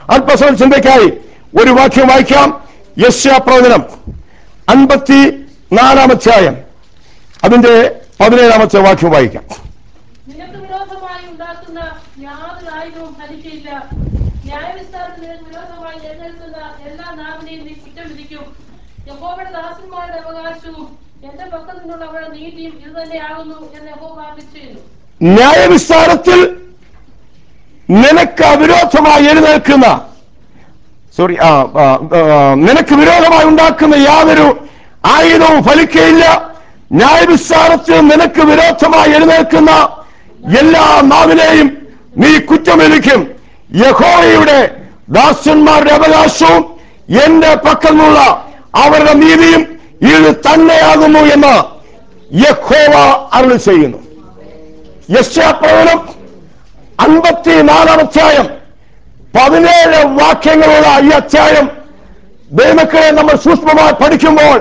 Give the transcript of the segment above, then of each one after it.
അല്പസമയം ചിന്തയ്ക്കായി ഒരു വാക്യം വായിക്കാം യശ്യാ പ്രവചനം അൻപത്തി നാലാമധ്യായം അതിന്റെ പതിനേഴാമത്തെ വാക്യം വായിക്കാം നിനക്ക് വിരോധമായി ഉണ്ടാക്കുന്ന യാതൊരു ആയുധവും ഫലിക്കില്ല ന്യായവിസ്താരത്തിൽ നിനക്ക് വിരോധമായി എഴുന്നേൽക്കുന്ന എല്ലാ നാവിനെയും നീ കുറ്റം വിധിക്കും യഹോവയുടെ ദാസന്മാരുടെ അവകാശവും എന്റെ പക്കൽ നിന്നുള്ള അവരുടെ നീതിയും ഇത് തന്നെയാകുന്നു എന്ന് യഹോവ ചെയ്യുന്നു ന്യായവിസ്താരത്തിൽ നിനക്ക് അവിരോധമായി എഴുന്നേൽക്കുന്ന സോറി ആ, ആ, ആ, നിനക്ക് വിരോധമായി ഉണ്ടാക്കുന്ന യാതൊരു ആയുധവും ഫലിക്കയില്ല ന്യായവിസ്താരത്തിൽ നിനക്ക് വിരോധമായി എഴുന്നേൽക്കുന്ന എല്ലാ നാവിനെയും നീ കുറ്റമെലിക്കും യഹോവയുടെ ദാസന്മാരുടെ അവകാശവും എന്റെ പക്കൽ നിന്നുള്ള അവരുടെ നീതിയും ഇത് തന്നെയാകുന്നു എന്ന് യഹോവ അരുളി ചെയ്യുന്നു യശാപ്രവനം അൻപത്തിനാലാം അധ്യായം പതിനേഴ് വാക്യങ്ങളുള്ള ഈ അധ്യായം ദൈവക്കളെ നമ്മൾ സൂക്ഷ്മമായി പഠിക്കുമ്പോൾ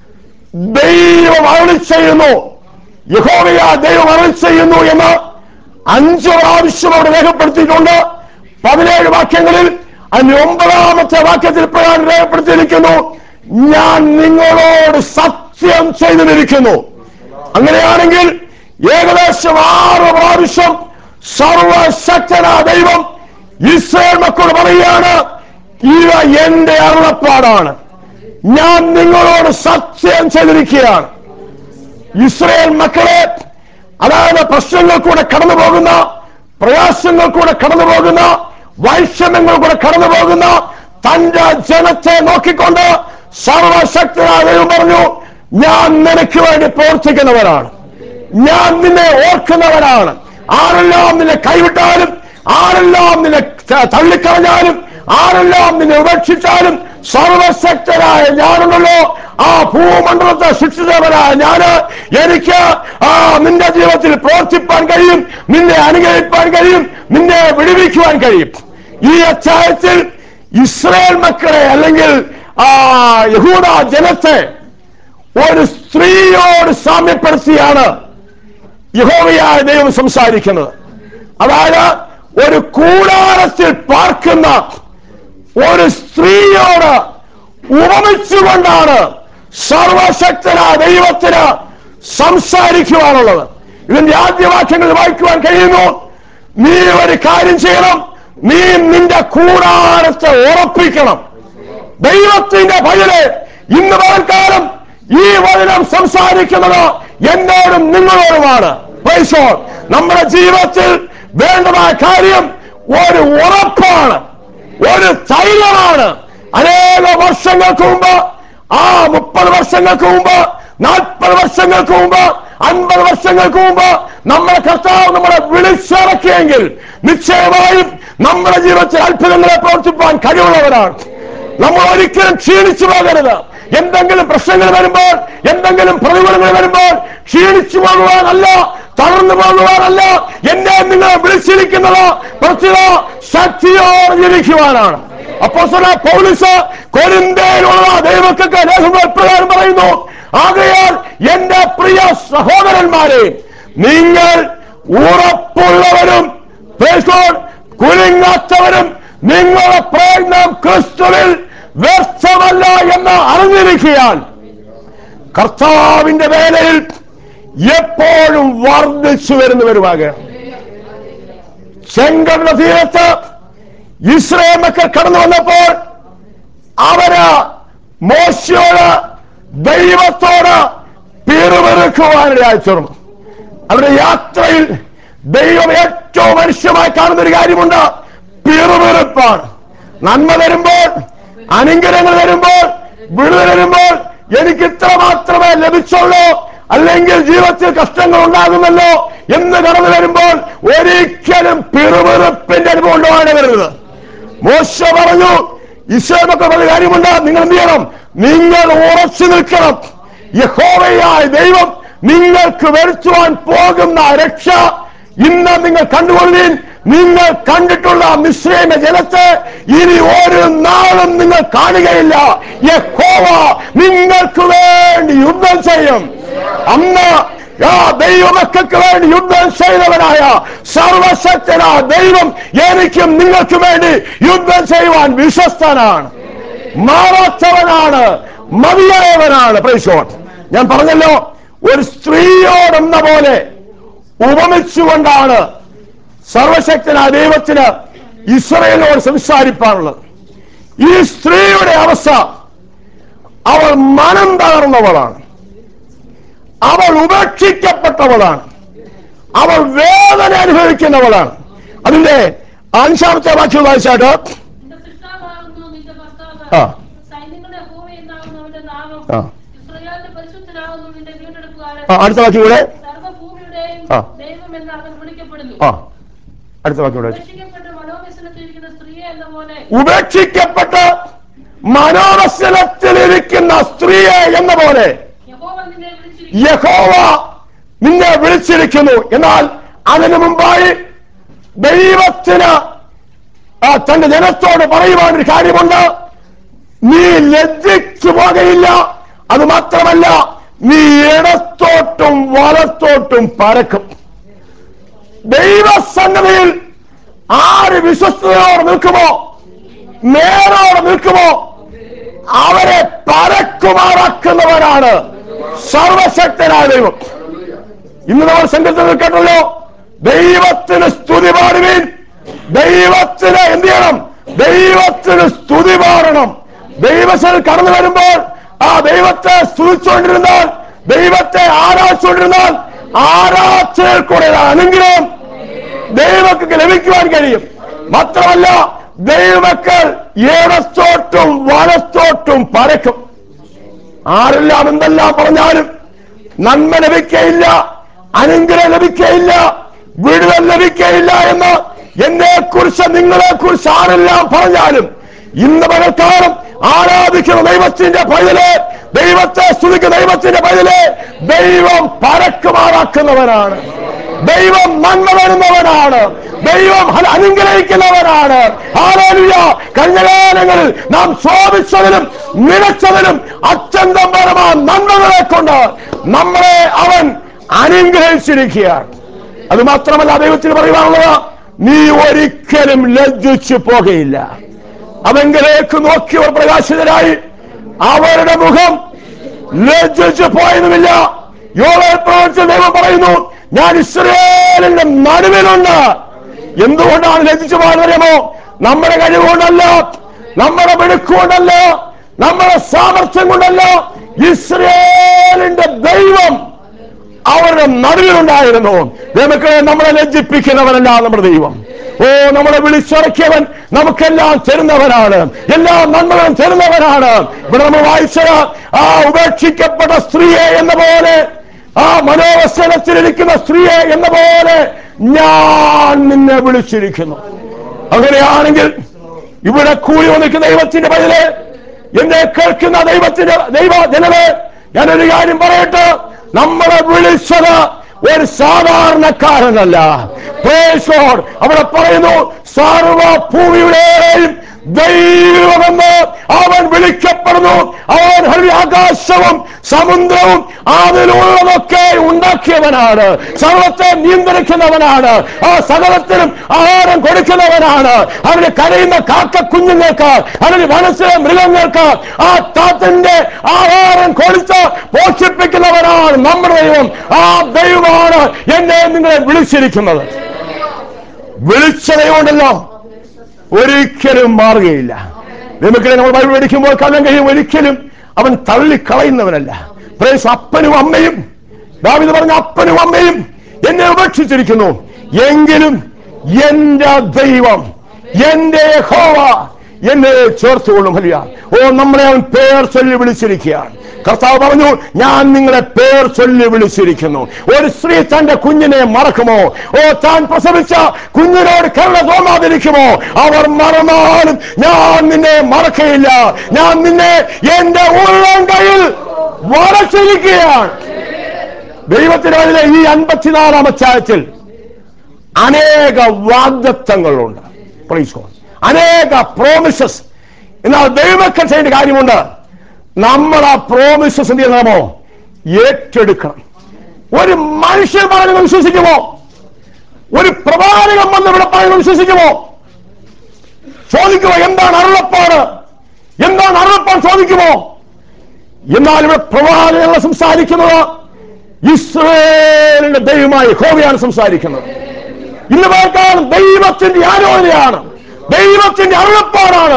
ദൈവം അരുളി ചെയ്യുന്നു യഹോവയ ദൈവം അരുളി ചെയ്യുന്നു എന്ന് അഞ്ച് പ്രാവശ്യം അവിടെ രേഖപ്പെടുത്തിയിട്ടുണ്ട് പതിനേഴ് വാക്യങ്ങളിൽ അതിന് ഒമ്പതാമത്തെ വാക്യത്തിൽ പ്രകാരം രേഖപ്പെടുത്തിയിരിക്കുന്നു ഞാൻ നിങ്ങളോട് സത്യം ചെയ്തിരിക്കുന്നു അങ്ങനെയാണെങ്കിൽ ഏകദേശം ആറ് പ്രാവശ്യം സർവശക്തന ദൈവം ഇസ്രയേൽ മക്കളോട് പറയുകയാണ് ഇവ എന്റെ അരുളപ്പാടാണ് ഞാൻ നിങ്ങളോട് സത്യം ചെയ്തിരിക്കുകയാണ് ഇസ്രയേൽ മക്കളെ അതായത് പ്രശ്നങ്ങൾ കൂടെ കടന്നു പോകുന്ന പ്രയാസങ്ങൾ കൂടെ കടന്നു പോകുന്ന വൈഷമ്യങ്ങൾ കൂടെ കടന്നു പോകുന്ന തന്റെ ജനത്തെ നോക്കിക്കൊണ്ട് സർവശക്തനായ ദൈവം പറഞ്ഞു ഞാൻ നിനക്ക് വേണ്ടി പ്രവർത്തിക്കുന്നവരാണ് ഞാൻ നിന്നെ ഓർക്കുന്നവരാണ് ആരെല്ലാം നിന്നെ കൈവിട്ടാലും ആരെല്ലാം നിന്നെ ത- തള്ളിക്കളഞ്ഞാലും ആരെല്ലാം നിന്നെ ഉപേക്ഷിച്ചാലും സർവശക്തരായ ഞാനുണ്ടല്ലോ ആ ഭൂമണ്ഡലത്തെ സൃഷ്ടിച്ചവരായ ഞാന് എനിക്ക് ആ നിന്റെ ജീവിതത്തിൽ പ്രവർത്തിപ്പാൻ കഴിയും നിന്നെ അനുഗ്രഹിപ്പാൻ കഴിയും നിന്നെ വിടുവിക്കുവാൻ കഴിയും ഈ അധ്യായത്തിൽ ഇസ്രായേൽ മക്കളെ അല്ലെങ്കിൽ ആ യഹൂദ ജനത്തെ ഒരു സ്ത്രീയോട് സാമ്യപ്പെടുത്തിയാണ് യഹോവയായ ദൈവം സംസാരിക്കുന്നത് അതായത് ഒരു കൂടാരത്തിൽ പാർക്കുന്ന ഒരു സ്ത്രീയോട് ഉപമിച്ചുകൊണ്ടാണ് സർവശക്തനായ ദൈവത്തിന് സംസാരിക്കുവാനുള്ളത് ഇതിന്റെ ആദ്യവാക്യങ്ങൾ വായിക്കുവാൻ കഴിയുന്നു നീ ഒരു കാര്യം ചെയ്യണം നീ നിന്റെ കൂടാരത്തെ ഉറപ്പിക്കണം ദൈവത്തിന്റെ ഭയന് ഇന്ന് പകൽക്കാലം ഈ വചനം സംസാരിക്കുന്നത് എന്നോടും നിങ്ങളോടുമാണ് Praise God. നമ്മുടെ ജീവിതത്തിൽ വേണ്ടതായ കാര്യം ഒരു ഉറപ്പാണ് ഒരു തൈലമാണ് അനേക വർഷങ്ങൾക്ക് മുമ്പ് ആ മുപ്പത് വർഷങ്ങൾക്ക് മുമ്പ് നാൽപ്പത് വർഷങ്ങൾക്ക് മുമ്പ് അൻപത് വർഷങ്ങൾക്ക് മുമ്പ് നമ്മുടെ കർത്താവ് നമ്മളെ വിളിച്ചിറക്കിയെങ്കിൽ നിശ്ചയമായും നമ്മുടെ ജീവിതത്തിൽ അത്ഭുതങ്ങളെ പ്രവർത്തിപ്പാൻ കഴിവുള്ളവരാണ് നമ്മൾ ഒരിക്കലും ക്ഷീണിച്ചു പോകരുത് എന്തെങ്കിലും പ്രശ്നങ്ങൾ വരുമ്പോൾ എന്തെങ്കിലും പ്രതികൂലങ്ങൾ വരുമ്പോൾ ക്ഷീണിച്ചു പോകുവാനല്ല തളർന്നു പോകുവാനല്ല എന്നെ നിങ്ങൾ വിളിച്ചിരിക്കുന്നത് പ്രത്യേക ശക്തിയോടെ ജീവിക്കുവാനാണ് അപ്പോ പൗലിസ് കൊരിന്തയിലുള്ള ദൈവക്കൊക്കെ ലേഖനം പ്രകാരം പറയുന്നു ആകയാൽ എന്റെ പ്രിയ സഹോദരന്മാരെ നിങ്ങൾ ഉറപ്പുള്ളവരും praise God, കുലുങ്ങാത്തവരും നിങ്ങളുടെ പ്രയത്നം ക്രിസ്തുവിൽ വ്യർത്ഥമല്ല എന്ന് അറിഞ്ഞിരിക്കാൻ കർത്താവിന്റെ വേലയിൽ എപ്പോഴും വർദ്ധിച്ചു വരുന്നവരുമാകുക ചെങ്കടല തീരത്ത് ഇസ്രയേൽ മക്കൾ കടന്നു വന്നപ്പോൾ അവര് മോശയോട് ദൈവത്തോട് പിറുപിറുക്കുവാനിടയായി തീർന്നു അവരുടെ യാത്രയിൽ ദൈവം ഏറ്റവും മനുഷ്യമായി കാണുന്ന ഒരു കാര്യമുണ്ട് പിറുപിറുപ്പാണ് നന്മ വരുമ്പോൾ അനുഗ്രഹങ്ങൾ വരുമ്പോൾ വിടുതൽ വരുമ്പോൾ എനിക്ക് ഇത്ര മാത്രമേ ലഭിച്ചുള്ളൂ അല്ലെങ്കിൽ ജീവിതത്തിൽ കഷ്ടങ്ങൾ ഉണ്ടാകുമല്ലോ എന്ന് കടന്നു വരുമ്പോൾ ഒരിക്കലും പിറുപിറുപ്പിന്റെ അനുഭവം ഉണ്ടാകാൻ വരുന്നത് മോശ പറഞ്ഞു ഈശോമൊക്കെ പറഞ്ഞ കാര്യമുണ്ട് നിങ്ങൾ എന്ത് ചെയ്യണം നിങ്ങൾ ഉറച്ചു നിൽക്കണം യഹോവയായ ദൈവം നിങ്ങൾക്ക് വരുത്തുവാൻ പോകുന്ന രക്ഷ ഇന്ന് നിങ്ങൾ കണ്ടുകൊള്ളീൻ നിങ്ങൾ കണ്ടിട്ടുള്ള മിശ്രമ ജലത്തെ ഇനി ഒരു നാളും നിങ്ങൾ കാണുകയില്ല യഹോവ നിങ്ങൾക്ക് വേണ്ടി യുദ്ധം ചെയ്യും അന്ന് ആ ദൈവമക്കൾക്ക് വേണ്ടി യുദ്ധം ചെയ്തവനായ സർവശക്തനാ ദൈവം എനിക്കും നിങ്ങൾക്കും വേണ്ടി യുദ്ധം ചെയ്യുവാൻ വിശ്വസ്തനാണ് മാറാത്തവനാണ് മതിയായവനാണ് പ്രൈസോൺ ഞാൻ പറഞ്ഞല്ലോ ഒരു സ്ത്രീയോടെന്ന പോലെ ഉപമിച്ചുകൊണ്ടാണ് സർവശക്തനായ ദൈവത്തിന് ഇസ്രയേലിനോട് സംസാരിപ്പാനുള്ളത് ഈ സ്ത്രീയുടെ അവസ്ഥ അവൾ മനം തകർന്നവളാണ് അവൾ ഉപേക്ഷിക്കപ്പെട്ടവളാണ് അവൾ വേദന അനുഭവിക്കുന്നവളാണ് അതിന്റെ അഞ്ചാമത്തെ വാക്യം വായിച്ചാട്ട് നിന്റെ സൃഷ്ടാവാകുന്നു നിന്റെ ഭർത്താവ് ആ. സൈന്യങ്ങളുടെ യഹോവ എന്നാകുന്നു അവന്റെ നാമം ആ. ഇസ്രായേലിന്റെ പരിശുദ്ധനാകുന്നു നിന്റെ വീണ്ടെടുപ്പുകാരൻ ആ, അടുത്ത വാക്യം കൂടെ സർവഭൂമിയുടെയും ആ. ദൈവം എന്ന് അവൻ വിളിക്കപ്പെടുന്നു ആ അടുത്ത വാക്യം കൂടെ ഉപേക്ഷിക്കപ്പെട്ട് മനോവ്യസനത്തിലിരിക്കുന്ന സ്ത്രീയെ എന്ന പോലെ ഉപേക്ഷിക്കപ്പെട്ട് മനോവസനത്തിലിരിക്കുന്ന സ്ത്രീയെ എന്ന പോലെ യഹോവ നിന്നെ വിളിച്ചിരിക്കുന്നു യഹോവ നിന്നെ വിളിച്ചിരിക്കുന്നു എന്നാൽ അതിനു മുമ്പായി ദൈവത്തിന് ആ, തന്റെ ജനത്തോട് പറയുവാനൊരു കാര്യമുണ്ട് നീ ലജ്ജിച്ചു പോകയില്ല അത് മാത്രമല്ല നീ ഇടത്തോട്ടും വലത്തോട്ടും പരക്കും ദൈവസന്നതയിൽ ആര് വിശ്വസ്തയോടെ നിൽക്കുമോ നേരോടെ നിൽക്കുമോ അവരെ പരക്കുമാറാക്കുന്നവനാണ് സർവശക്തനായ ദൈവം ഇന്ന് നമ്മൾ സംഘത്തിൽ കേട്ടല്ലോ ദൈവത്തിന് സ്തുതി പാടുവീൻ ദൈവത്തിന് എന്ത് ചെയ്യണം ദൈവത്തിന് സ്തുതി പാടണം ദൈവത്തിൽ കടന്നു വരുമ്പോൾ ആ ദൈവത്തെ സ്തുതിച്ചുകൊണ്ടിരുന്നാൽ ദൈവത്തെ ആരാധിച്ചുകൊണ്ടിരുന്നാൽ ആരാധനയിൽ കൂടെ അനുഗ്രഹം ദൈവമക്കൾക്ക് ലഭിക്കുവാൻ കഴിയും മാത്രമല്ല ദൈവമക്കൾ ഇടത്തോട്ടും വലത്തോട്ടും പരക്കും ആരെല്ലാം എന്തെല്ലാം പറഞ്ഞാലും നന്മ ലഭിക്കയില്ല അനുഗ്രഹം ലഭിക്കയില്ല വിടുതൽ ലഭിക്കയില്ല എന്ന് എന്നെ കുറിച്ച് നിങ്ങളെ കുറിച്ച് ആരെല്ലാം പറഞ്ഞാലും ഇന്ന് പകൽക്കാലം ആരാധിക്കുന്ന ദൈവത്തിന്റെ പൈതല് ദൈവത്തെ സ്തുതിക്കുന്ന ദൈവത്തിന്റെ പൈതല് ദൈവം പരക്കുമാറാക്കുന്നവനാണ് ദൈവം നന്മ വരുന്നവനാണ് ദൈവം ഹ- അനുഗ്രഹിക്കുന്നവനാണ് ഹാലേലുയ കഴിഞ്ഞ കാലങ്ങളിൽ നാം ശോഭിച്ചതിലും മികച്ചതിലും അത്യന്തം പരമാ നന്മകളെ കൊണ്ട് നമ്മളെ അവൻ അനുഗ്രഹിച്ചിരിക്കുകയാണ് അത് മാത്രമല്ല ദൈവത്തിന് പറയുവാനുള്ളത് നീ ഒരിക്കലും ലജ്ജിച്ചു പോകുകയില്ല അവങ്കിലേക്ക് നോക്കിയവർ പ്രകാശിതരായി അവരുടെ മുഖം ലജ്ജിച്ചു പോയതുമില്ല യോവേൽ പ്രവചിച്ച ദൈവം പറയുന്നു ഞാൻ ഇസ്രയേലിന്റെ നടുവിലുണ്ട് എന്തുകൊണ്ടാണ് ലജ്ജിച്ചു പോയതറിയാമോ നമ്മുടെ കഴിവ് കൊണ്ടല്ല നമ്മുടെ മിടുക്കുകൊണ്ടല്ല നമ്മുടെ സാമർഥ്യം കൊണ്ടല്ല ഇസ്രയേലിന്റെ ദൈവം അവരുടെ നടുവിലുണ്ടായിരുന്നു ദൈവമക്കളെ നമ്മളെ ലജ്ജിപ്പിക്കുന്നവനല്ല നമ്മുടെ ദൈവം ഓ നമ്മളെ വിളിച്ചിറക്കിയവൻ നമുക്കെല്ലാം തരുന്നവനാണ് എല്ലാ നന്മകളും തരുന്നവനാണ് ഇവിടെ നമ്മൾ വായിച്ചത് ആ ഉപേക്ഷിക്കപ്പെട്ട സ്ത്രീയെ എന്ന പോലെ ആ മനോവസനത്തിലിരിക്കുന്ന സ്ത്രീയെ എന്ന പോലെ ഞാൻ നിന്നെ വിളിച്ചിരിക്കുന്നു അങ്ങനെയാണെങ്കിൽ ഇവിടെ കൂടി വന്നിരിക്കുന്ന ദൈവത്തിന്റെ പതില് എന്നെ കേൾക്കുന്ന ദൈവത്തിന്റെ ദൈവ ജനതേ ഞാനൊരു കാര്യം പറയട്ടെ നമ്മളെ വിളിച്ചത് ഒരു സാധാരണക്കാരനല്ല Praise God. അവിടെ പറയുന്നു സർവ ഭൂമിയുടെയും ദൈവമെന്ന് അവൻ വിളിക്കപ്പെടുന്നു അവൻ ഹരി ആകാശവും സമുദ്രവും അതിലുള്ളതൊക്കെ ഉണ്ടാക്കിയവനാണ് സർവത്തെ നിയന്ത്രിക്കുന്നവനാണ് ആ സകലത്തിനും ആഹാരം കൊടുക്കുന്നവനാണ് അവന് കരയുന്ന കാക്ക കുഞ്ഞുങ്ങൾക്ക് അവന് മനസ്സിലെ മൃഗങ്ങൾക്ക് ആ താത്തന്റെ ആഹാരം കൊടുത്ത് പോഷിപ്പിക്കുന്നവനാണ് നമ്മുടെ ദൈവം ആ ദൈവമാണ് എന്നെ നിങ്ങളെ വിളിച്ചിരിക്കുന്നത് വിളിച്ചതയുണ്ടല്ലോ ഒരിക്കലും മാറുകയില്ല നമുക്ക് നമ്മൾ ബൈബിൾ പഠിക്കുമ്പോൾ കാണാൻ കഴിയും ഒരിക്കലും അവൻ തള്ളിക്കളയുന്നവനല്ല പ്രേസ് അപ്പനും അമ്മയും ദാവിദ് പറഞ്ഞ അപ്പനും അമ്മയും എന്നെ ഉപേക്ഷിച്ചിരിക്കുന്നു എങ്കിലും എന്റെ ദൈവം എന്റെ യഹോവ എന്നെ ചേർത്തുകൊള്ളും ഹലിയ ഓ നമ്മളെ അവൻ പേർ ചൊല്ലി വിളിച്ചിരിക്കുകയാണ് കർത്താവ് പറഞ്ഞു ഞാൻ നിങ്ങളെ പേർ ചൊല്ലി വിളിച്ചിരിക്കുന്നു ഒരു സ്ത്രീ തന്റെ കുഞ്ഞിനെ മറക്കുമോ ഓ താൻ പ്രസവിച്ച കുഞ്ഞിനോട് കരുണ തോന്നാതിരിക്കുമോ അവർ മറന്നാലും ഞാൻ നിന്നെ മറക്കയില്ല ഞാൻ നിന്നെ എന്റെ ഉള്ളം കയ്യിൽ വരച്ചിരിക്കുകയാണ് ദൈവത്തിന് അതിലെ ഈ അൻപത്തിനാലാം അധ്യായത്തിൽ അനേക വാഗ്ദത്തങ്ങളുണ്ട് Praise God. അനേക പ്രോമിസസ് എന്നാൽ ദൈവമൊക്കെ ചെയ്യേണ്ട കാര്യമുണ്ട് നമ്മൾ ആ പ്രോമിസസ് എന്ത് ചെയ്യണമോ ഏറ്റെടുക്കണം ഒരു മനുഷ്യൻ പറയുന്നത് വിശ്വസിക്കുമോ ഒരു പ്രവാചകൻ വന്ന് ഇവിടെ പറയുന്നത് വിശ്വസിക്കുമോ ചോദിക്കുമോ എന്താണ് അരുളപ്പാട് എന്താണ് അരുളപ്പാട് ചോദിക്കുമോ എന്നാൽ ഇവിടെ പ്രവാചകങ്ങൾ സംസാരിക്കുന്നത് ഇസ്രയേലിന്റെ ദൈവമായി ഹോവിയാണ് സംസാരിക്കുന്നത് ഇന്ന് പേർക്കാണ് ദൈവത്തിന്റെ ആലോചനയാണ് ദൈവത്തിന്റെ അരുളപ്പാടാണ്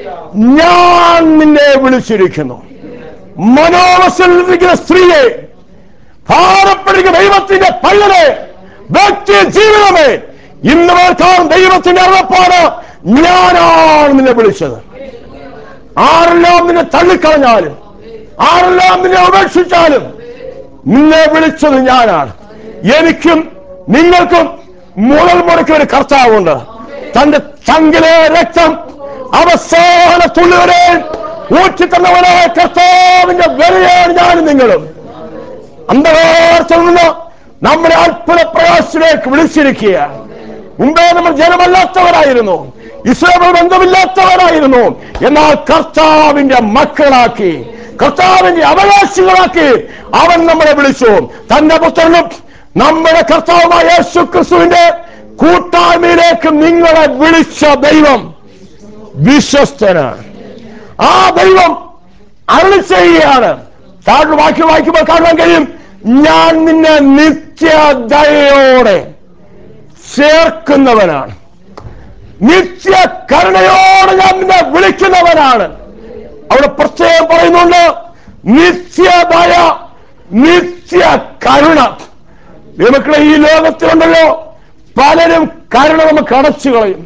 ഞാൻ നിന്നെ വിളിച്ചിരിക്കുന്നു മനോവശലിരിക്കുന്ന സ്ത്രീയെ ഭാരപ്പെടുന്ന ദൈവത്തിന്റെ പയ്യനെ വ്യക്തി ജീവിതമേ ഇന്ന് പേർക്കാണ് ദൈവത്തിന്റെ അരുളപ്പാട് ഞാനാണ് നിന്നെ വിളിച്ചത് ആരെല്ലാം നിന്നെ തള്ളിക്കളഞ്ഞാലും ആരെല്ലാം നിന്നെ ഉപേക്ഷിച്ചാലും നിന്നെ വിളിച്ചത് ഞാനാണ് എനിക്കും നിങ്ങൾക്കും മുതൽ മുടക്കിയ ഒരു കർത്താവുണ്ട് തന്റെ ചങ്കിലെ രക്തം അവസാന തുള്ളിവരെ ഊറ്റിത്തന്നവനായ കർത്താവിന്റെ വിലയാണ് ഞാനും നിങ്ങളും അന്ധകാരത്തിൽ നിന്ന് നമ്മുടെ അത്ഭുത പ്രകാശത്തിലേക്ക് വിളിച്ചിരിക്കുക മുമ്പേ നമ്മൾ ജനമല്ലാത്തവരായിരുന്നു ഇസ്ലാമിൽ ബന്ധമില്ലാത്തവരായിരുന്നു എന്നാൽ കർത്താവിന്റെ മക്കളാക്കി കർത്താവിന്റെ അവകാശികളാക്കി അവൻ നമ്മളെ വിളിച്ചു തന്റെ പുത്രനും നമ്മുടെ കർത്താവുമായ യേശു ക്രിസ്തുവിന്റെ കൂട്ടായ്മയിലേക്ക് നിങ്ങളെ വിളിച്ച ദൈവം വിശ്വസ്തനാണ് ആ ദൈവം അരുളി ചെയ്യുകയാണ് താഴെ വാക്യം വായിക്കുമ്പോൾ കാണാൻ കഴിയും ഞാൻ നിന്നെ നിത്യദയോടെ ചേർക്കുന്നവനാണ് നിത്യ കരുണയോടെ ഞാൻ നിന്നെ വിളിക്കുന്നവനാണ് അവിടെ പ്രത്യേകം പറയുന്നുണ്ട് നിത്യദയ നിത്യ കരുണ നമുക്കുള്ള ഈ ലോകത്തിലുണ്ടല്ലോ പലരും കരുണ നമുക്ക് അടച്ചു കളയും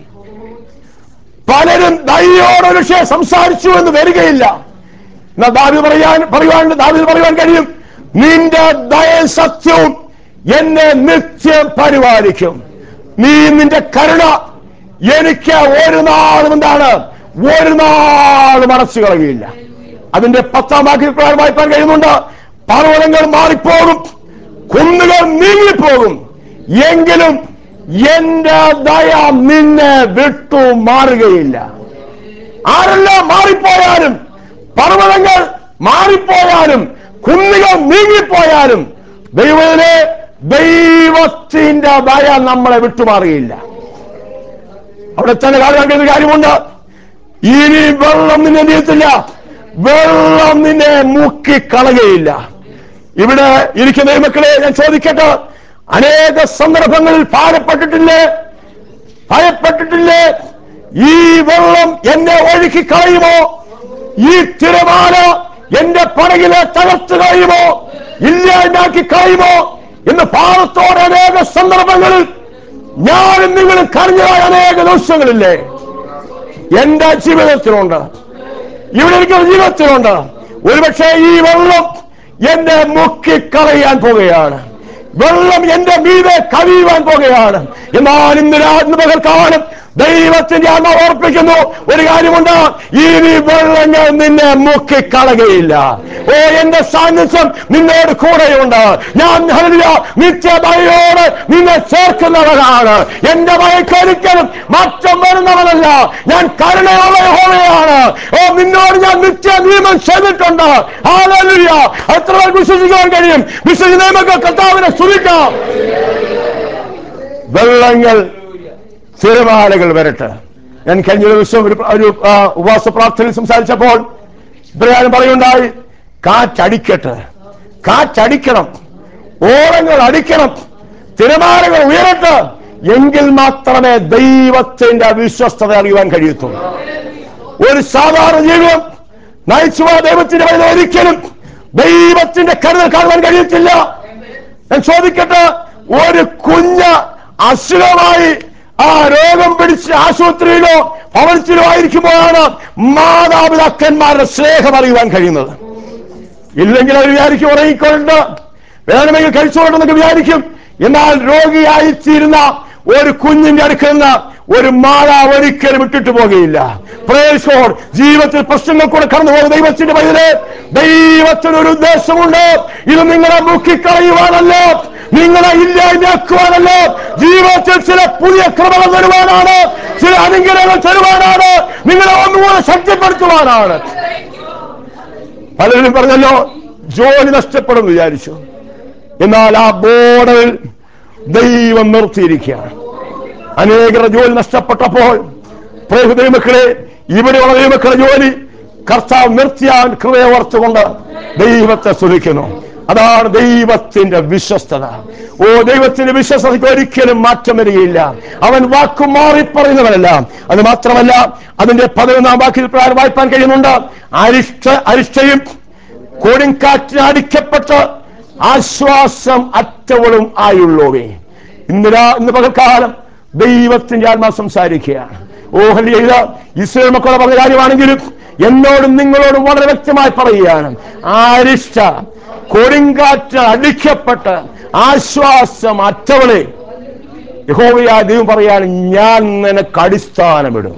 പലരും ദയോടെ ഒരു വിഷയം സംസാരിച്ചു എന്ന് വരികയില്ല എന്നാ ദാവി പറയാൻ പറയുവാൻ ദാവി പറയുവാൻ കഴിയും നിന്റെ ദയ സത്യവും എന്നെ നിത്യം പരിപാലിക്കും നീ നിന്റെ കരുണ എനിക്ക് ഒരു നാളും എന്താണ് ഒരു നാളും അടച്ചു കളയുകയില്ല അതിന്റെ പത്താം വാക്യ പ്രകാരം വായിപ്പാൻ കഴിയുന്നുണ്ട് പർവ്വതങ്ങൾ മാറിപ്പോകും കുന്നുകൾ നീങ്ങിപ്പോകും എങ്കിലും എന്റെ ദയ നിന്നെ വിട്ടു മാറുകയില്ല ആരെല്ലാം മാറിപ്പോയാലും പർവ്വതങ്ങൾ മാറിപ്പോയാലും കുന്നുകൾ നീങ്ങിപ്പോയാലും ദൈവത്തിലെ ദൈവത്തിന്റെ ദയ നമ്മളെ വിട്ടുമാറുകയില്ല അവിടെ തന്നെ കാണാൻ കഴിയുന്ന കാര്യമുണ്ട് ഇനി വെള്ളം നിന്നെ നീത്തില്ല വെള്ളം നിന്നെ മുക്കിക്കളകയില്ല ഇവിടെ ഇരിക്കുന്ന ഈ മക്കളെ ഞാൻ ചോദിക്കട്ടെ അനേക സന്ദർഭങ്ങളിൽ ഭാരപ്പെട്ടിട്ടില്ലേ ഭയപ്പെട്ടിട്ടില്ലേ ഈ വെള്ളം എന്നെ ഒഴുക്കി കളയുമോ ഈ തിരമാല എന്റെ പടകിലെ തകർത്ത് കളയുമോ ഇല്ലാണ്ടാക്കി കളയുമോ എന്ന് ഭാരത്തോടെ അനേക സന്ദർഭങ്ങളിൽ ഞാനും നിങ്ങളും കരഞ്ഞതായ അനേക ദിവസങ്ങളില്ലേ എന്റെ ജീവിതത്തിലുണ്ട് ഇവിടെ ഇരിക്കുന്ന ജീവിതത്തിലുണ്ട് ഒരുപക്ഷെ ഈ വെള്ളം എന്നെ മുക്കിക്കളയാൻ പോകുകയാണ് വെള്ളം എന്റെ മീതെ കവിയുവാൻ പോകുകയാണ് എന്നാൽ ഇന്ന് രാത്രി പകർക്കാലം ദൈവത്തിന്റെ ആത്മ ഓർപ്പിക്കുന്നു ഒരു കാര്യമുണ്ട് ഇനി വെള്ളങ്ങൾ നിന്നെ മുക്കിക്കളകയില്ല ഓ എന്റെ സാന്നിധ്യം നിന്നോട് കൂടെയുണ്ട് ഞാൻ ഹല്ലേലൂയ, നിത്യഭയോട് നിന്നെ ചേർക്കുന്നവനാണ് എന്റെ ഭയക്കൊരിക്കലും മാറ്റം വരുന്നവനല്ല ഞാൻ കരുണയുള്ള യഹോവയാണ് ഓ നിന്നോട് ഞാൻ നിത്യ നിയമം ചെയ്തിട്ടുണ്ട് ഹാലലുയ എത്ര പേർ വിശ്വസിക്കാൻ കഴിയും വിശ്വസിക്കുന്ന നമുക്ക് കർത്താവിനെ സ്തുതിക്കാം വെള്ളങ്ങൾ തിരമാലകൾ വരട്ടെ ഞാൻ കഴിഞ്ഞ ദിവസം ഒരു ഒരു ആ, ഉപവാസ പ്രാർത്ഥനയിൽ സംസാരിച്ചപ്പോൾ ഇപ്രകാരം പറയുണ്ടായി കാറ്റടിക്കട്ടെ കാറ്റടിക്കണം ഓളങ്ങൾ അടിക്കണം തിരമാലകൾ ഉയരട്ടെ എങ്കിൽ മാത്രമേ ദൈവത്തിന്റെ വിശ്വസ്തത അറിയുവാൻ കഴിയത്തുള്ളൂ ഒരു സാധാരണ ജീവിതം നയിച്ചു പോയ ദൈവത്തിന്റെ വഴി ഒരിക്കലും ദൈവത്തിന്റെ കരുതൽ കാണുവാൻ കഴിയത്തില്ല ഞാൻ ചോദിക്കട്ടെ ഒരു കുഞ്ഞ് അസുഖമായി ആ രോഗം പിടിച്ച് ആശുപത്രിയിലോ ഭവനത്തിലോ ആയിരിക്കുമ്പോഴാണ് മാതാപിതാക്കന്മാരുടെ സ്നേഹം അറിയുവാൻ കഴിയുന്നത് ഇല്ലെങ്കിൽ അവർ വിചാരിക്കും ഉറങ്ങിക്കൊണ്ട് വേണമെങ്കിൽ കഴിച്ചുകൊണ്ടെന്നൊക്കെ വിചാരിക്കും എന്നാൽ രോഗിയായിത്തീരുന്ന ഒരു കുഞ്ഞിന്റെ അടുക്കൽ നിന്ന് ഒരു മാല ഒരിക്കലും വിട്ടിട്ട് പോകുകയില്ല Praise God. ജീവിതത്തിൽ പ്രശ്നങ്ങൾ കൂടെ കടന്നു പോകുന്ന ദൈവത്തിന്റെ പൈതലെ ദൈവത്തിന് ഒരു ഉദ്ദേശമുണ്ട് ഇത് നിങ്ങളെ മുക്കിക്കളയുവാനല്ല നിങ്ങളെ ഇല്ലായ്മയാക്കുവാനല്ല ജീവിതത്തിൽ ചില പുതിയ ക്രമങ്ങൾ തരുവാനാണ് ചില അനുഗ്രഹങ്ങൾ തരുവാനാണ് നിങ്ങളെ ഒന്നുകൂടെ ശക്തിപ്പെടുത്തുവാനാണ് പലരും പറഞ്ഞല്ലോ ജോലി നഷ്ടപ്പെടും വിചാരിച്ചു എന്നാൽ ആ ബോർഡറിൽ ദൈവം നിർത്തിയിരിക്കുകയാണ് അനേകരുടെ ജോലി നഷ്ടപ്പെട്ടപ്പോൾ പ്രേമ ദൈവമക്കളെ ഇവിടെയുള്ള ദൈവമക്കളുടെ ജോലി കർത്താവ് നിർത്തിയാൽ കൃപയോർത്തുകൊണ്ട് ദൈവത്തെ സ്തുതിക്കുന്നു അതാണ് ദൈവത്തിന്റെ വിശ്വസ്തത ഓ ദൈവത്തിന്റെ വിശ്വസ്തതയ്ക്ക് ഒരിക്കലും മാറ്റം വരികയില്ല അവൻ വാക്കു മാറി പറയുന്നവനല്ല അത് മാത്രമല്ല അതിന്റെ പതിനൊന്നാം വാക്കിൽ പ്രകാരം വായിപ്പാൻ കഴിയുന്നുണ്ട് അരിഷ്ട അരിഷ്ടയും കൊടുങ്കാറ്റിന് അടിക്കപ്പെട്ട് ആശ്വാസം അറ്റവളും ആയുള്ളവേ ഇന്ന് രാ- ഇന്ന് പകൽക്കാലം ദൈവത്തിന്റെ ആത്മാ സംസാരിക്കുകയാണ് ഓഹരി ചെയ്ത് ഇസ്രയേൽ മക്കളെ പറഞ്ഞ കാര്യമാണെങ്കിലും എന്നോടും നിങ്ങളോടും വളരെ വ്യക്തമായി പറയുകയാണ് ആരിഷ്ട കൊടുങ്കാറ്റ് അടിക്കപ്പെട്ട് ആശ്വാസം അറ്റവളെ യഹോവയായ ദൈവം പറയാണ് ഞാൻ നിനക്ക് അടിസ്ഥാനമിടും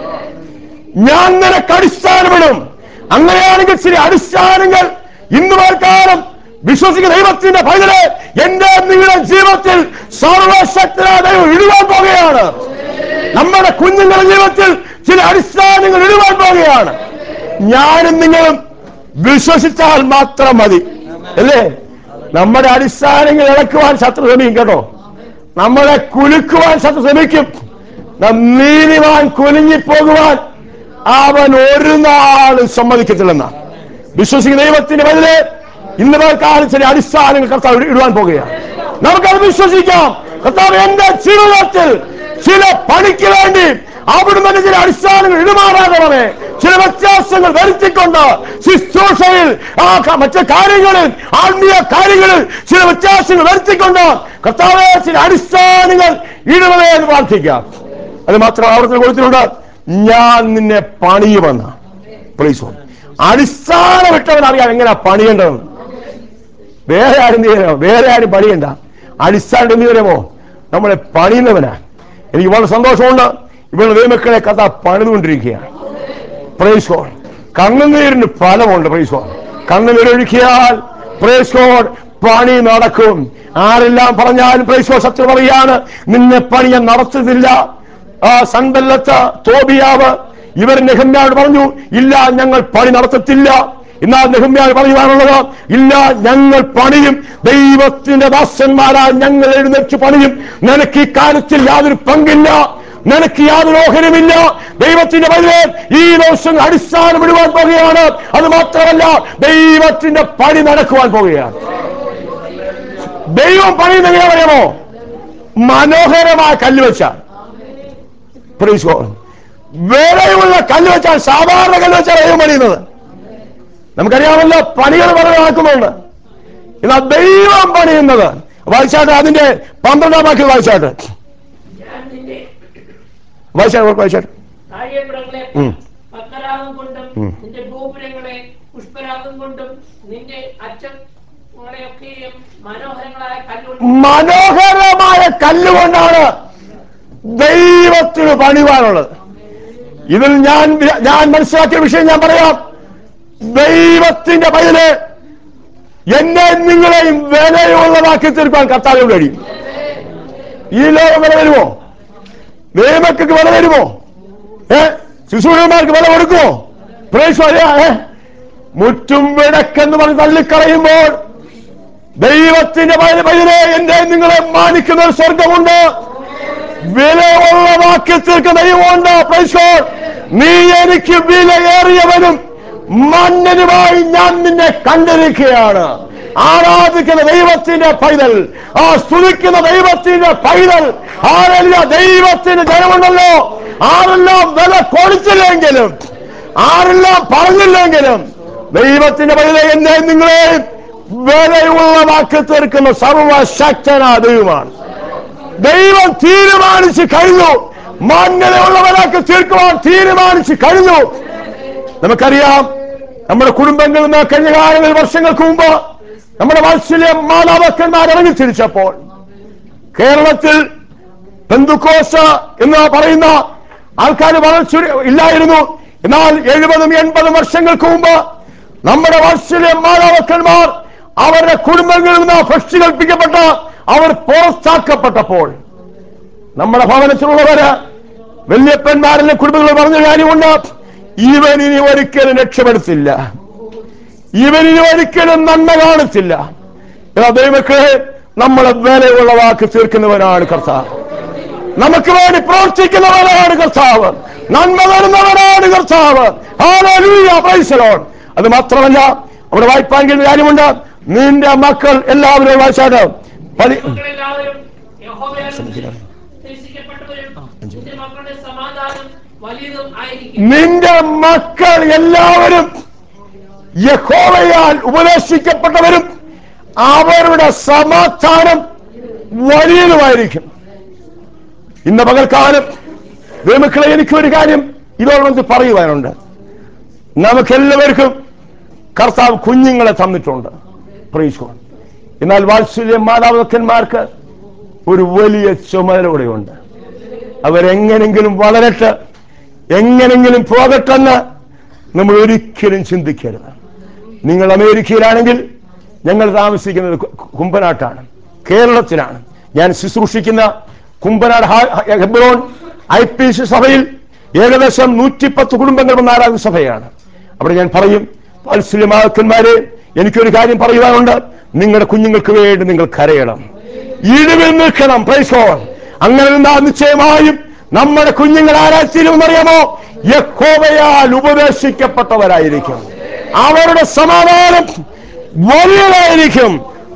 ഞാൻ നിനക്ക് അടിസ്ഥാനമിടും അങ്ങനെയാണെങ്കിൽ ചില അടിസ്ഥാനങ്ങൾ ഇന്ന് കാലം വിശ്വസിക്കുന്ന ദൈവത്തിന്റെ പൈതലെ എന്റെ നിങ്ങളുടെ ജീവിതത്തിൽ സർവശക്തനായ ദൈവം ഇടുവാൻ പോകുകയാണ് നമ്മുടെ കുഞ്ഞുങ്ങളുടെ ജീവിതത്തിൽ ചില അടിസ്ഥാനങ്ങൾ ഇടുവാൻ പോകുകയാണ് ഞാനും നിങ്ങളും വിശ്വസിച്ചാൽ മാത്രം മതി അല്ലേ നമ്മുടെ അടിസ്ഥാനങ്ങൾ ഇളക്കുവാൻ ശത്രു ശ്രമിക്കും കേട്ടോ നമ്മളെ കുലുക്കുവാൻ ശത്രു ശ്രമിക്കും നാം നീതിമാൻ കുലുങ്ങിപ്പോകുവാൻ അവൻ ഒരു നാളും സമ്മതിക്കത്തില്ലെന്ന വിശ്വസിക്കുന്ന ദൈവത്തിന്റെ ബദലെ ഇന്ന് കാലം ചില അടിസ്ഥാനങ്ങൾ കർത്താവ് ഇടുവാൻ പോകുകയാണ് നമുക്കത് വിശ്വസിക്കാം കർത്താവ് എന്റെ ജീവിതത്തിൽ ചില പണിക്ക് വേണ്ടി അവിടുന്ന് തന്നെ ചില അടിസ്ഥാനങ്ങൾ ഇടുമാറാകണമേ ചില വ്യത്യാസങ്ങൾ വരുത്തിക്കൊണ്ട് ശുശ്രൂഷയിൽ ആ ക- മറ്റു കാര്യങ്ങളിൽ ആത്മീയ കാര്യങ്ങളിൽ ചില വ്യത്യാസങ്ങൾ വരുത്തിക്കൊണ്ട് കർത്താവെ ചില അടിസ്ഥാനങ്ങൾ ഇടുമതേ എന്ന് പ്രാർത്ഥിക്കാം അത് മാത്രം ആവർത്തനം കൊടുത്തിട്ടുണ്ട് ഞാൻ നിന്നെ പണിയുമെന്ന് പ്ലീസ് അടിസ്ഥാനം ഇട്ടവൻ അറിയാം എങ്ങനെ പണിയേണ്ടതെന്ന് വേറെ ആരും ചെയ്യാനോ വേറെ ആരും പണിയണ്ട അടിസ്ഥാനം എന്ത് ചെയ്യുമോ നമ്മളെ പണിയുന്നവനാ എനിക്ക് വളരെ സന്തോഷമുണ്ട് ഇവരുടെ ദൈവമക്കളെ കഥ പണിതുകൊണ്ടിരിക്കുകയാണ് പ്രേസോൺ കണ്ണുനീരിന് ഫലമുണ്ട് പ്രേസോൺ കണ്ണുനീരൊഴുക്കിയാൽ പ്രേസോൺ പണി നടക്കും ആരെല്ലാം പറഞ്ഞാലും പ്രേസോ സത്യം പറയാണ് നിന്നെ പണി ഞാൻ നടത്തുന്നില്ല ആ സണ്ടല്ലത്ത് തോബിയാവ് ഇവർ നെഹമ്യാട് പറഞ്ഞു ഇല്ല ഞങ്ങൾ പണി നടത്തത്തില്ല എന്നാൽ നെഹമ്യാട് പറയുവാനുള്ളത് ഇല്ല ഞങ്ങൾ പണിയും ദൈവത്തിന്റെ ദാസന്മാരാ ഞങ്ങൾ എഴുന്നേറ്റ് പണിയും നിനക്ക് ഈ കാര്യത്തിൽ യാതൊരു പങ്കില്ല നിനക്ക് യാതൊരു ഓഹനമില്ല ദൈവത്തിന്റെ പതിവ് ഈ ദിവസം അടിസ്ഥാനം ഇടുവാൻ പോകുകയാണ് അത് മാത്രമല്ല ദൈവത്തിന്റെ പണി നടക്കുവാൻ പോകുകയാണ് ദൈവം പണിയുന്ന എങ്ങനെ പറയാമോ മനോഹരമായ കല്ല് വെച്ചാൽ Praise God. വിലയുള്ള കല്ല് വെച്ചാൽ സാധാരണ കല്ല് വെച്ചാൽ ദൈവം പണിയുന്നത് നമുക്കറിയാമല്ലോ പണികൾ വളരെ നടക്കുന്നുണ്ട് എന്നാൽ ദൈവം പണിയുന്നത് വായിച്ചാട്ട് അതിന്റെ പന്ത്രണ്ടാം വാക്യം വായിച്ചാട്ട് ഞാൻ നിന്റെ വായിച്ചാട്ട് വായിച്ചാട്ട് താഴെപ്പുറങ്ങളെ ഉം. പക്കരാഗം കൊണ്ടും ഉം. നിന്റെ ഗോപുരങ്ങളെ പുഷ്പരാഗം കൊണ്ടും നിന്റെ അച്ഛങ്ങളെയൊക്കെയും മനോഹരങ്ങളായ കല്ലുകൊണ്ട് മനോഹരമായ കല്ലുകൊണ്ടാണ് ദൈവത്തിന് പണിവാനുള്ളത് ഇതിൽ ഞാൻ ഞാൻ മനസ്സിലാക്കിയ വിഷയം ഞാൻ പറയാം ദൈവത്തിന്റെ പതില് എന്നെ നിങ്ങളെയും വിലയുള്ളതാക്കി തീർക്കാൻ കർത്താവിന് കഴിയും ഈ ലോകം വില വരുമോ ദൈവമക്കൾക്ക് വില വരുമോ ഏ ശിശുമാർക്ക് വില കൊടുക്കുമോ പ്രേക്ഷ ഏ മുറ്റും വിടക്കെന്ന് പറഞ്ഞ് തള്ളിക്കളയുമ്പോൾ ദൈവത്തിന്റെ പതിന് പതിനെ എന്റെ നിങ്ങളെ മാനിക്കുന്ന ഒരു സ്വർഗമുണ്ട് വിലയുള്ളതാക്കി തീർക്കുന്ന ദൈവമുണ്ട് പ്രൈസോ നീ എനിക്ക് വിലയേറിയവനും മന്നനുമായി ഞാൻ നിന്നെ കണ്ടിരിക്കുകയാണ് ആരാധിക്കുന്ന ദൈവത്തിന്റെ പൈതൽ ആ സ്തുതിക്കുന്ന ദൈവത്തിന്റെ പൈതൽ ആരെല്ലാം ദൈവത്തിന്റെ ജനമുണ്ടല്ലോ ആരെല്ലാം വില കൊടുത്തില്ലെങ്കിലും ആരെല്ലാം പറഞ്ഞില്ലെങ്കിലും ദൈവത്തിന്റെ പൈതൽ എന്നെ നിങ്ങളെ വിലയുള്ളതാക്കി തീർക്കുന്ന സർവശക്തനാ ദൈവമാണ് ദൈവം തീരുമാനിച്ച് കഴിഞ്ഞു മാന്യതയുള്ളവരാക്കി തീർക്കുവാൻ തീരുമാനിച്ച് കഴിഞ്ഞു നമുക്കറിയാം നമ്മുടെ കുടുംബങ്ങളിൽ നിന്ന് കഴിഞ്ഞ കാലങ്ങളിൽ വർഷങ്ങൾക്ക് മുമ്പ് നമ്മുടെ വാത്സല്യ മാതാപിതാക്കന്മാർ ഇറങ്ങി തിരിച്ചപ്പോൾ കേരളത്തിൽ പെന്തുക്കോസ എന്ന് പറയുന്ന ആൾക്കാർ വളരെ ചുരു- ഇല്ലായിരുന്നു എന്നാൽ എഴുപതും എൺപതും വർഷങ്ങൾക്ക് മുമ്പ് നമ്മുടെ വാത്സല്യ മാതാപിതാക്കന്മാർ അവരുടെ കുടുംബങ്ങളിൽ നിന്ന് ഭക്ഷ്യ കൽപ്പിക്കപ്പെട്ട അവർ പുറത്താക്കപ്പെട്ടപ്പോൾ നമ്മുടെ ഭവനത്തിലുള്ളവര് വല്യപ്പന്മാരിലെ കുടുംബങ്ങൾ പറഞ്ഞ കാര്യമുണ്ട് ഇവൻ ഇനി ഒരിക്കലും രക്ഷപ്പെടുത്തില്ല ഇവൻ ഇനി ഒരിക്കലും നന്മ കാണത്തില്ല എന്നാ ദൈവമക്കളെ നമ്മളെ വിലയുള്ളതാക്കി തീർക്കുന്നവനാണ് കർത്താവ് നമുക്ക് വേണ്ടി പ്രവർത്തിക്കുന്നവനാണ് കർത്താവ് നന്മ തരുന്നവനാണ് കർത്താവ് Hallelujah, praise the Lord. അത് മാത്രമല്ല അവിടെ വായിപ്പാൻ കഴിയുന്ന കാര്യമുണ്ട് നിന്റെ മക്കൾ എല്ലാവരും വായിച്ചാണ് പതി മക്കളെല്ലാവരും യഹോവയാൽ ഉദ്ദേശിക്കപ്പെട്ടവരും നിന്റെ മക്കളുടെ സമാധാനം വലിയതും ആയിരിക്കും നിന്റെ മക്കൾ എല്ലാവരും യഹോവയാൽ ഉപദേശിക്കപ്പെട്ടവരും അവരുടെ സമാധാനം വലിയതുമായിരിക്കും ഇന്ന് പകൽക്കാലം ദൈവമക്കളെ എനിക്കൊരു കാര്യം ഇതോടൊപ്പം പറയുവാനുണ്ട് നമുക്കെല്ലാവർക്കും കർത്താവ് കുഞ്ഞുങ്ങളെ തന്നിട്ടുണ്ട് Praise God. എന്നാൽ വാത്സല്യ മാതാപിതാക്കന്മാർക്ക് ഒരു വലിയ ചുമതല കൂടെയുണ്ട് അവരെങ്ങനെങ്കിലും വളരട്ടെ എങ്ങനെങ്കിലും പോകട്ടെന്ന് നമ്മൾ ഒരിക്കലും ചിന്തിക്കരുത് നിങ്ങൾ അമേരിക്കയിലാണെങ്കിൽ ഞങ്ങൾ താമസിക്കുന്നത് കു- കുമ്പനാട്ടാണ് കേരളത്തിലാണ് ഞാൻ ശുശ്രൂഷിക്കുന്ന കുമ്പനാട് ഹാ- ഹെബ്രോൺ ഐ പി സി സഭയിൽ ഏകദേശം നൂറ്റിപ്പത്ത് കുടുംബങ്ങൾ വന്ന ആരാധന സഭയാണ് അവിടെ ഞാൻ പറയും വാത്സല്യമാക്കന്മാരെ എനിക്കൊരു കാര്യം പറയുവാനുണ്ട് നിങ്ങളുടെ കുഞ്ഞുങ്ങൾക്ക് വേണ്ടി നിങ്ങൾ കരയണം ഇടിവിൽ നിൽക്കണം പ്രൈസോൺ അങ്ങനെ നിന്നാ നിശ്ചയമായും നമ്മുടെ കുഞ്ഞുങ്ങൾ ആരാച്ചിരുമെന്നറിയാമോ യഹോവയാൽ ഉപദേശിക്കപ്പെട്ടവരായിരിക്കും അവരുടെ സമാധാനം വലിയതായിരിക്കും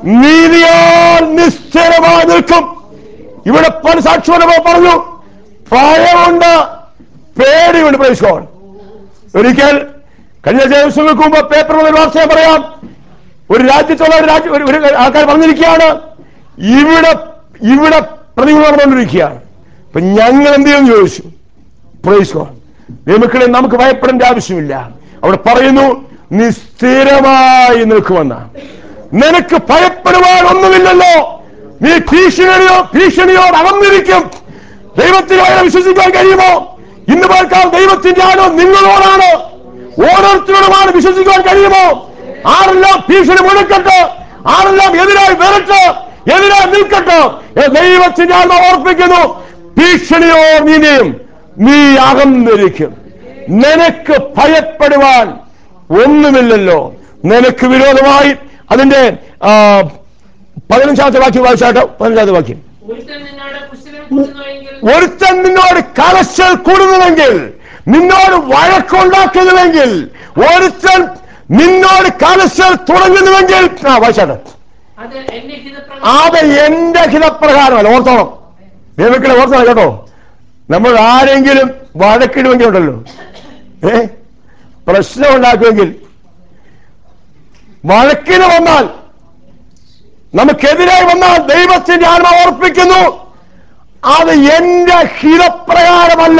നീതിയാൽ നിശ്ചലമായി നിൽക്കും ഇവിടെ പല സാക്ഷിയോടെ പറഞ്ഞു ഭയമുണ്ട് പേടിയുണ്ട് പ്രൈസോൺ ഒരിക്കൽ കഴിഞ്ഞ ദിവസങ്ങൾക്ക് മുമ്പ് പേപ്പറിൽ ഒരു വാർത്ത ഞാൻ പറയാം ഒരു രാജ്യത്തുള്ള ഒരു രാജ്യം ഒരു- ഒരു ആൾക്കാർ പറഞ്ഞിരിക്കുകയാണ് ഇവിടെ ഇവിടെ പ്രതികൂലം നടന്നുകൊണ്ടിരിക്കുകയാണ് അപ്പൊ ഞങ്ങൾ എന്ത് ചെയ്യുമെന്ന് ചോദിച്ചു പ്രൈസ് നിയമക്കളെ നമുക്ക് ഭയപ്പെടേണ്ട ആവശ്യമില്ല അവിടെ പറയുന്നു നീ സ്ഥിരമായി നിൽക്കുമെന്ന നിനക്ക് ഭയപ്പെടുവാൻ ഒന്നുമില്ലല്ലോ നീ ഭീഷണിയോ ഭീഷണിയോട് അകന്നിരിക്കും ദൈവത്തിനോട് വിശ്വസിക്കാൻ കഴിയുമോ ഇന്ന് പേർക്കാൾ ദൈവത്തിന്റെ ആണോ നിങ്ങളോടാണ് ഓരോരുത്തരോടുമാണ് വിശ്വസിക്കാൻ കഴിയുമോ ആരെല്ലാം ഭീഷണി മുഴക്കട്ടെ ആരെല്ലാം എതിരായി വരട്ടെ എതിരായി നിൽക്കട്ടെ എന്ന് ദൈവത്തിന്റെ ആത്മ ഓർപ്പിക്കുന്നു ഭീഷണിയോ നീനെയും നീ അകന്നിരിക്കും നിനക്ക് ഭയപ്പെടുവാൻ ഒന്നുമില്ലല്ലോ നിനക്ക് വിരോധമായി അതിന്റെ ആ, പതിനഞ്ചാമത്തെ വാക്യം വായിച്ചാട്ടോ പതിനഞ്ചാമത്തെ വാക്യം ഒരുത്തൻ നിന്നോട് കുശലം കൂടുന്നുവെങ്കിൽ ഒരുത്തൻ നിന്നോട് കലശൽ കൂടുന്നുവെങ്കിൽ നിന്നോട് വഴക്കുണ്ടാക്കുന്നുവെങ്കിൽ ഒരുത്തൻ നിന്നോട് കലശൽ തുടങ്ങുന്നുവെങ്കിൽ ആ വായിച്ചാട്ടെ അത് എന്റെ ഹിതപ്രകാരം അത് എന്റെ ഹിതപ്രകാരമല്ല ഓർത്തോണം ദൈവക്കളെ ഓർത്തോണം കേട്ടോ നമ്മൾ ആരെങ്കിലും വഴക്കിടുമെങ്കിൽ ഉണ്ടല്ലോ ഏ പ്രശ്നം ഉണ്ടാക്കുമെങ്കിൽ വഴക്കിന് വന്നാൽ നമുക്കെതിരായി വന്നാൽ ദൈവത്തിന്റെ ആത്മ ഓർപ്പിക്കുന്നു അത് എന്റെ ഹിതപ്രകാരമല്ല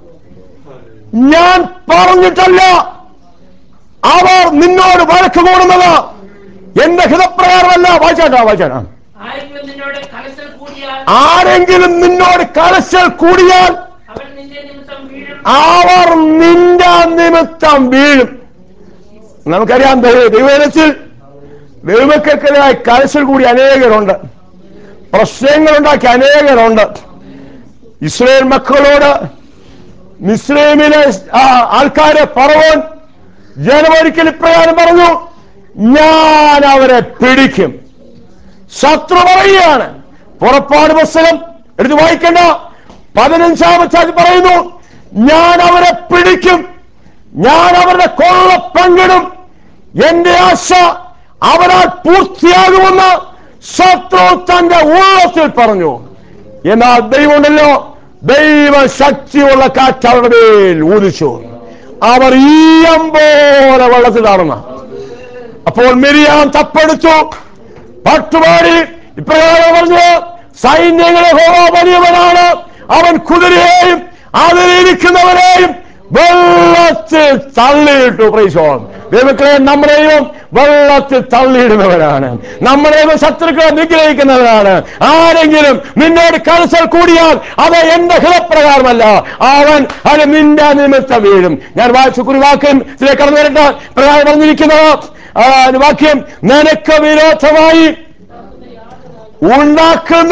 ഞാൻ പറഞ്ഞിട്ടല്ല അവർ നിന്നോട് വഴക്ക് കൂടുന്നത് എന്റെ ഹിതപ്രകാരമല്ല വായിച്ചാട്ടാ വായിച്ചാട്ടാ ആരെങ്കിലും നിന്നോട് കലശൽ കൂടിയാൽ ആരെങ്കിലും നിന്നോട് കലശൽ കൂടിയാൽ അവൻ നിന്റെ നിമിത്തം വീഴും അവർ നിന്റെ നിമിത്തം വീഴും നമുക്കറിയാം ദൈവ- ദൈവജനത്തിൽ ദൈവമക്കൾക്കെതിരായി കലശൽ കൂടി അനേകരുണ്ട് പ്രശ്നങ്ങളുണ്ടാക്കി അനേകരുണ്ട് ഇസ്രയേൽ മക്കളോട് മിസ്രൈമിലെ ആ, ആൾക്കാരെ പറവോൻ ജനമൊരിക്കൽ ഇപ്രകാരം പറഞ്ഞു ഞാൻ അവരെ പിടിക്കും ശത്രു പറയുകയാണ് പുറപ്പാട് പുസ്തകം എടുത്ത് വായിക്കണ്ട പതിനഞ്ചാമത്തെ അത് പറയുന്നു ഞാൻ അവരെ പിടിക്കും ഞാൻ അവരുടെ കൊള്ള പങ്കിടും എന്റെ ആശ അവരാൽ പൂർത്തിയാകുമെന്ന് ശത്രു തന്റെ ഉള്ളത്തിൽ പറഞ്ഞു എന്നാൽ ദൈവമുണ്ടല്ലോ ദൈവ ശക്തിയുള്ള കാറ്റ് അവരുടെ മേൽ ഊതിച്ചു അവർ ഈയം പോലെ വെള്ളത്തിൽ നടന്ന അപ്പോൾ മിരിയാം തപ്പെടുത്തു പട്ടുപാടി ഇപ്രകാരം പറഞ്ഞു സൈന്യങ്ങളെ ഹോവ വലിയവനാണ് അവൻ കുതിരയെയും അതിലിരിക്കുന്നവരെയും വെള്ളത്തിൽ തള്ളിയിട്ടു പ്രൈസോൺ ദൈവക്കളെ നമ്മളെയും വെള്ളത്തിൽ തള്ളിയിടുന്നവരാണ് നമ്മളെയും ശത്രുക്കളെ നിഗ്രഹിക്കുന്നവരാണ് ആരെങ്കിലും നിന്നോട് കലസൽ കൂടിയാൽ അത് എന്റെ ഹിതപ്രകാരമല്ല അവൻ അത് നിന്റെ നിമിത്തം വീഴും ഞാൻ വായിച്ചു കുറി വാക്യം ഇതിലേക്ക് കടന്നു വരട്ടെ പ്രകാരം പറഞ്ഞിരിക്കുന്നത് ആ, വാക്യം നിനക്ക് വിരോധമായി ഉണ്ടാക്കുന്ന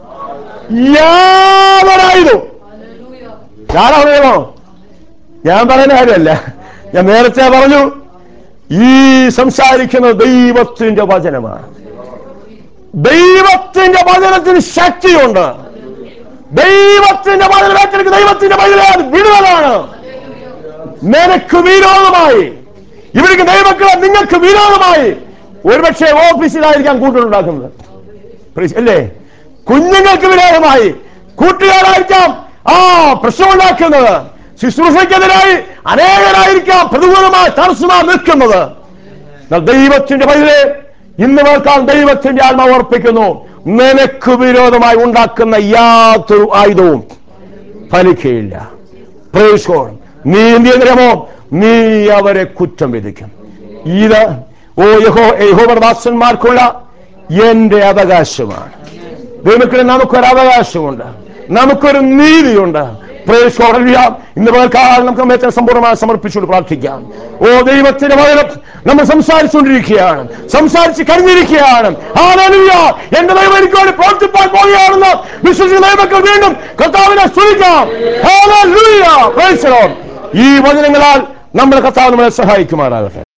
യാതൊരായുധം ഞാനറിയണോ ഞാൻ പറയുന്ന കാര്യമല്ല ഞാൻ നേരത്തെ പറഞ്ഞു ഈ സംസാരിക്കുന്ന ദൈവത്തിന്റെ വചനമാണ് ദൈവത്തിന്റെ വചനത്തിന് ശക്തിയുണ്ട് ദൈവത്തിന്റെ വചനത്തിലേക്ക് ദൈവത്തിന്റെ വചന വിടുതലാണ് നിനക്ക് വിരോധമായി ഇവർക്ക് ദൈവക്കളെ നിങ്ങൾക്ക് വിരോധമായി ഒരുപക്ഷെ ഓഫീസിലായിരിക്കാം കൂട്ടുണ്ടാക്കുന്നത് Praise- അല്ലേ കുഞ്ഞുങ്ങൾക്ക് വിരോധമായി കൂട്ടുകാരായിരിക്കാം ആ പ്രശ്നമുണ്ടാക്കുന്നത് ശുശ്രൂഷയ്ക്കെതിരായി അനേകരായിരിക്കാം പ്രതികൂലമായി തടസ്സമായി നിൽക്കുന്നത് എന്നാൽ ദൈവത്തിന്റെ പൈതലെ ഇന്ന് കേൾക്കാൻ ദൈവത്തിന്റെ ആത്മാവ് അർപ്പിക്കുന്നു നിനക്ക് വിരോധമായി ഉണ്ടാക്കുന്ന യാതൊരു ആയുധവും ഫലിക്കുകയില്ല Praise God. നീ എന്ത് ചെയ്യുന്നോ നീ അവരെ കുറ്റം വിധിക്കും ഇത് ഓ യഹോ യഹോവർദാസന്മാർക്കുള്ള എന്റെ അവകാശമാണ് ദൈവത്തിന് നമുക്കൊരു അവകാശമുണ്ട് നമുക്കൊരു നീതിയുണ്ട് Praise God. Hallelujah. ഇന്ന് പകൽക്കാലം നമുക്ക് നമ്മെ സമ്പൂർണ്ണമായി സമർപ്പിച്ചുകൊണ്ട് പ്രാർത്ഥിക്കാം ഓ ദൈവത്തിന്റെ പകരം നമ്മൾ സംസാരിച്ചുകൊണ്ടിരിക്കുകയാണ് സംസാരിച്ച് കഴിഞ്ഞിരിക്കുകയാണ് Hallelujah. എന്റെ ദൈവം എനിക്ക് വേണ്ടി പ്രവർത്തിപ്പാൻ പോവുകയാണെന്ന് വിശ്വസിക്കുന്ന ദൈവമക്കൾ വീണ്ടും കർത്താവിനെ സ്തുതിക്കാം Hallelujah. Praise the Lord. ഈ വചനങ്ങളാൽ നമ്മുടെ കർത്താവ് നമ്മളെ സഹായിക്കുമാറാകട്ടെ